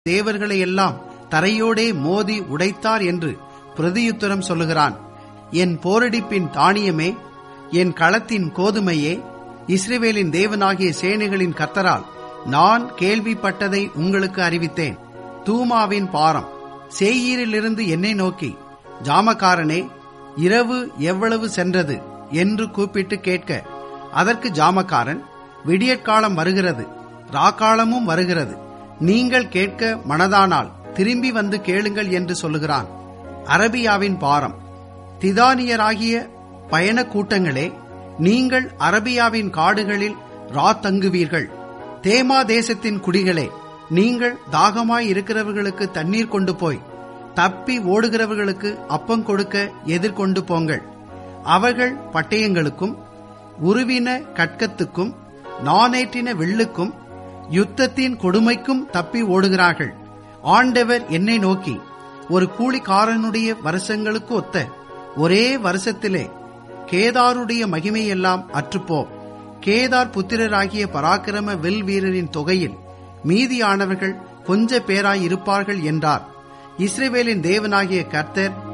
தேவர்களை எல்லாம் தரையோடே மோதி உடைத்தார் என்று பிரதியுத்தரம் சொல்லுகிறான் என் போரடிப்பின் தானியமே என் களத்தின் கோதுமையே இஸ்ரவேலின் தேவனாகிய சேனைகளின் கர்த்தரால் நான் கேள்விப்பட்டதை உங்களுக்கு அறிவித்தேன் தூமாவின் பாரம் சேயீரிலிருந்து என்னை நோக்கி ஜாமக்காரனே இரவு எவ்வளவு சென்றது என்று கூப்பிட்டு கேட்க அதற்கு ஜாமக்காரன் விடியற்காலம் வருகிறது ராக்காலமும் வருகிறது நீங்கள் கேட்க மனதானால் திரும்பி வந்து கேளுங்கள் என்று சொல்லுகிறான் அரபியாவின் பாரம் திதானியராகிய பயண கூட்டங்களே நீங்கள் அரபியாவின் காடுகளில் ராத்தங்குவீர்கள் தேமா தேசத்தின் குடிகளே நீங்கள் தாகமாய் இருக்கிறவர்களுக்கு தண்ணீர் கொண்டு போய் தப்பி ஓடுகிறவர்களுக்கு அப்பம் கொடுக்க எதிர்கொண்டு போங்கள் அவர்கள் பட்டயங்களுக்கும் உருவின கட்கத்துக்கும் நானேற்றின வில்லுக்கும் யுத்தத்தின் கொடுமைக்கும் தப்பி ஓடுகிறார்கள் ஆண்டவர் என்னை நோக்கி ஒரு கூலிக்காரனுடைய வருஷங்களுக்கு ஒத்த ஒரே வருஷத்திலே கேதாருடைய மகிமையெல்லாம் அற்றுப்போம் கேதார் புத்திரராகிய பராக்கிரம வில் வீரரின் தொகையில் மீதியானவர்கள் கொஞ்ச பேராயிருப்பார்கள் என்றார் இஸ்ரேவேலின் தேவனாகிய கர்த்தர்